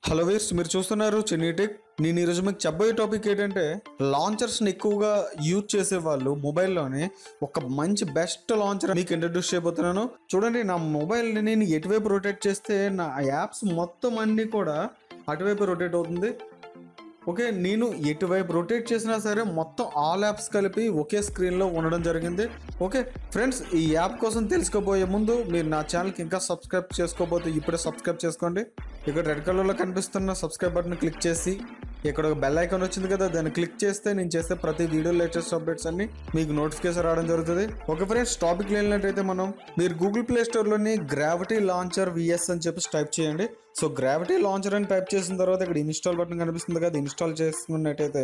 hello వీర్స్ మీరు చూస్తున్నారు చెన్నీటెక్ నేను ఈరోజు మీకు చెప్పబోయే టాపిక్ ఏంటంటే లాంచర్స్ని ఎక్కువగా యూజ్ చేసే వాళ్ళు మొబైల్లోనే ఒక మంచి బెస్ట్ లాంచర్ మీకు ఇంట్రడ్యూస్ చేయబోతున్నాను చూడండి నా మొబైల్ని నేను ఎటువైపు రొటేట్ చేస్తే నా యాప్స్ మొత్తం అన్నీ కూడా అటువైపు రొటేట్ అవుతుంది ఓకే నేను ఎటువైపు రొటేట్ చేసినా సరే మొత్తం ఆల్ యాప్స్ కలిపి ఒకే స్క్రీన్లో ఉండడం జరిగింది ఓకే ఫ్రెండ్స్ ఈ యాప్ కోసం తెలుసుకోబోయే ముందు మీరు నా ఛానల్కి ఇంకా సబ్స్క్రైబ్ చేసుకోబోతే ఇప్పుడే సబ్స్క్రైబ్ చేసుకోండి ఇక్కడ రెడ్ కలర్లో కనిపిస్తున్న సబ్స్క్రైబ్ బటన్ క్లిక్ చేసి ఇక్కడ ఒక బెల్ ఐకాన్ వచ్చింది కదా దాన్ని క్లిక్ చేస్తే నేను చేసే ప్రతి వీడియో లేటెస్ట్ అప్డేట్స్ అన్ని మీకు నోటిఫికేషన్ రావడం జరుగుతుంది ఓకే ఫ్రెండ్స్ టాపిక్ వెళ్ళినట్టయితే మనం మీరు గూగుల్ ప్లే స్టోర్లోని గ్రావిటీ లాంచర్ విఎస్ అని చెప్పి టైప్ చేయండి సో గ్రావిటీ లాంచర్ అని టైప్ చేసిన తర్వాత ఇక్కడ ఇన్స్టాల్ బటన్ కనిపిస్తుంది కదా ఇన్స్టాల్ చేసుకున్నట్టయితే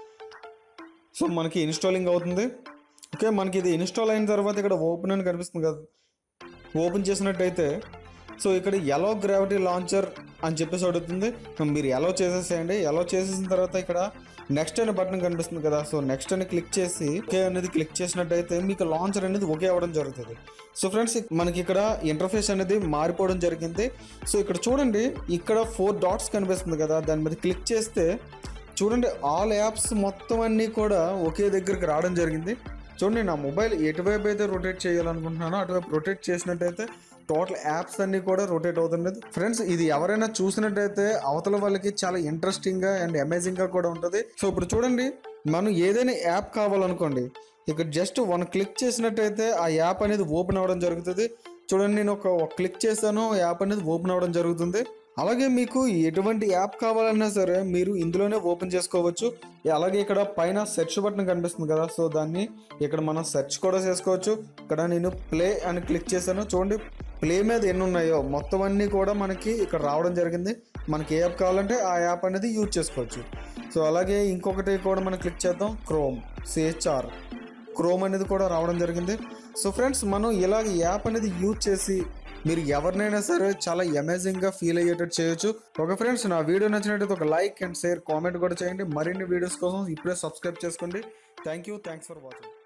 సో మనకి ఇన్స్టాలింగ్ అవుతుంది ఓకే మనకి ఇది ఇన్స్టాల్ అయిన తర్వాత ఇక్కడ ఓపెన్ అని కనిపిస్తుంది కదా ఓపెన్ చేసినట్టయితే సో ఇక్కడ ఎలో గ్రావిటీ లాంచర్ అని చెప్పేసి అడుగుతుంది మీరు ఎలో చేసేసేయండి ఎలో చేసేసిన తర్వాత ఇక్కడ నెక్స్ట్ అనే బటన్ కనిపిస్తుంది కదా సో నెక్స్ట్ అని క్లిక్ చేసి ఓకే అనేది క్లిక్ చేసినట్టయితే మీకు లాంచర్ అనేది ఒకే అవ్వడం జరుగుతుంది సో ఫ్రెండ్స్ మనకి ఇక్కడ ఇంటర్ఫేస్ అనేది మారిపోవడం జరిగింది సో ఇక్కడ చూడండి ఇక్కడ ఫోర్ డాట్స్ కనిపిస్తుంది కదా దాని మీద క్లిక్ చేస్తే చూడండి ఆల్ యాప్స్ మొత్తం అన్నీ కూడా ఒకే దగ్గరికి రావడం జరిగింది చూడండి నా మొబైల్ ఎటువైపు అయితే రొటేట్ చేయాలనుకుంటున్నానో అటువైపు రొటేట్ చేసినట్టయితే టోటల్ యాప్స్ అన్నీ కూడా రొటేట్ అవుతుండేది ఫ్రెండ్స్ ఇది ఎవరైనా చూసినట్టయితే అవతల వాళ్ళకి చాలా ఇంట్రెస్టింగ్గా అండ్ అమేజింగ్గా కూడా ఉంటుంది సో ఇప్పుడు చూడండి మనం ఏదైనా యాప్ కావాలనుకోండి ఇక్కడ జస్ట్ వన్ క్లిక్ చేసినట్టయితే ఆ యాప్ అనేది ఓపెన్ అవ్వడం జరుగుతుంది చూడండి నేను ఒక ఒక క్లిక్ చేశాను యాప్ అనేది ఓపెన్ అవ్వడం జరుగుతుంది అలాగే మీకు ఎటువంటి యాప్ కావాలన్నా సరే మీరు ఇందులోనే ఓపెన్ చేసుకోవచ్చు అలాగే ఇక్కడ పైన సెర్చ్ బటన్ కనిపిస్తుంది కదా సో దాన్ని ఇక్కడ మనం సెర్చ్ కూడా చేసుకోవచ్చు ఇక్కడ నేను ప్లే అని క్లిక్ చేశాను చూడండి ప్లే మీద ఎన్ని ఉన్నాయో మొత్తం అన్నీ కూడా మనకి ఇక్కడ రావడం జరిగింది మనకి ఏ యాప్ కావాలంటే ఆ యాప్ అనేది యూజ్ చేసుకోవచ్చు సో అలాగే ఇంకొకటి కూడా మనం క్లిక్ చేద్దాం క్రోమ్ సిహెచ్ఆర్ క్రోమ్ అనేది కూడా రావడం జరిగింది సో ఫ్రెండ్స్ మనం ఇలాగ యాప్ అనేది యూజ్ చేసి మీరు ఎవరినైనా సరే చాలా అమేజింగ్గా ఫీల్ అయ్యేటట్టు చేయొచ్చు ఓకే ఫ్రెండ్స్ నా వీడియో నచ్చినట్టయితే ఒక లైక్ అండ్ షేర్ కామెంట్ కూడా చేయండి మరిన్ని వీడియోస్ కోసం ఇప్పుడే సబ్స్క్రైబ్ చేసుకోండి thank you thanks for watching